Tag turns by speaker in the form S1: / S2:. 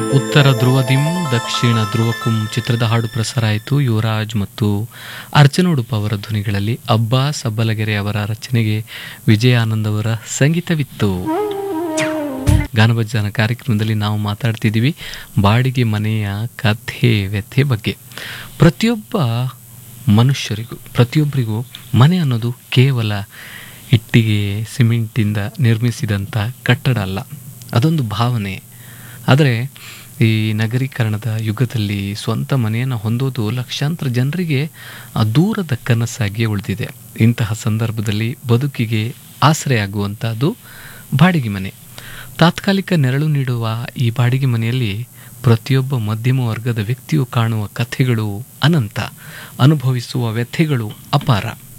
S1: ಉತ್ತರ ಧ್ರುವದಿಂ ದಕ್ಷಿಣ ಧ್ರುವಕುಂ ಚಿತ್ರದ ಹಾಡು ಪ್ರಸಾರ ಆಯಿತು ಯುವರಾಜ್ ಮತ್ತು ಅರ್ಚನ ಉಡುಪ ಅವರ ಧ್ವನಿಗಳಲ್ಲಿ ಅಬ್ಬಾಸ್ ಅಬ್ಬಲಗೆರೆ ಅವರ ರಚನೆಗೆ ವಿಜಯಾನಂದ್ ಅವರ ಸಂಗೀತವಿತ್ತು ಗಾನಭಜನ ಕಾರ್ಯಕ್ರಮದಲ್ಲಿ ನಾವು ಮಾತಾಡ್ತಿದ್ದೀವಿ ಬಾಡಿಗೆ ಮನೆಯ ಕಥೆ ವ್ಯಥೆ ಬಗ್ಗೆ ಪ್ರತಿಯೊಬ್ಬ ಮನುಷ್ಯರಿಗೂ ಪ್ರತಿಯೊಬ್ಬರಿಗೂ ಮನೆ ಅನ್ನೋದು ಕೇವಲ ಇಟ್ಟಿಗೆ ಸಿಮೆಂಟಿಂದ ನಿರ್ಮಿಸಿದಂಥ ಕಟ್ಟಡ ಅಲ್ಲ ಅದೊಂದು ಭಾವನೆ ಆದರೆ ಈ ನಗರೀಕರಣದ ಯುಗದಲ್ಲಿ ಸ್ವಂತ ಮನೆಯನ್ನು ಹೊಂದೋದು ಲಕ್ಷಾಂತರ ಜನರಿಗೆ ಆ ದೂರದ ಕನಸಾಗಿಯೇ ಉಳಿದಿದೆ ಇಂತಹ ಸಂದರ್ಭದಲ್ಲಿ ಬದುಕಿಗೆ ಆಸರೆ ಆಗುವಂಥದ್ದು ಬಾಡಿಗೆ ಮನೆ ತಾತ್ಕಾಲಿಕ ನೆರಳು ನೀಡುವ ಈ ಬಾಡಿಗೆ ಮನೆಯಲ್ಲಿ ಪ್ರತಿಯೊಬ್ಬ ಮಧ್ಯಮ ವರ್ಗದ ವ್ಯಕ್ತಿಯು ಕಾಣುವ ಕಥೆಗಳು ಅನಂತ ಅನುಭವಿಸುವ ವ್ಯಥೆಗಳು ಅಪಾರ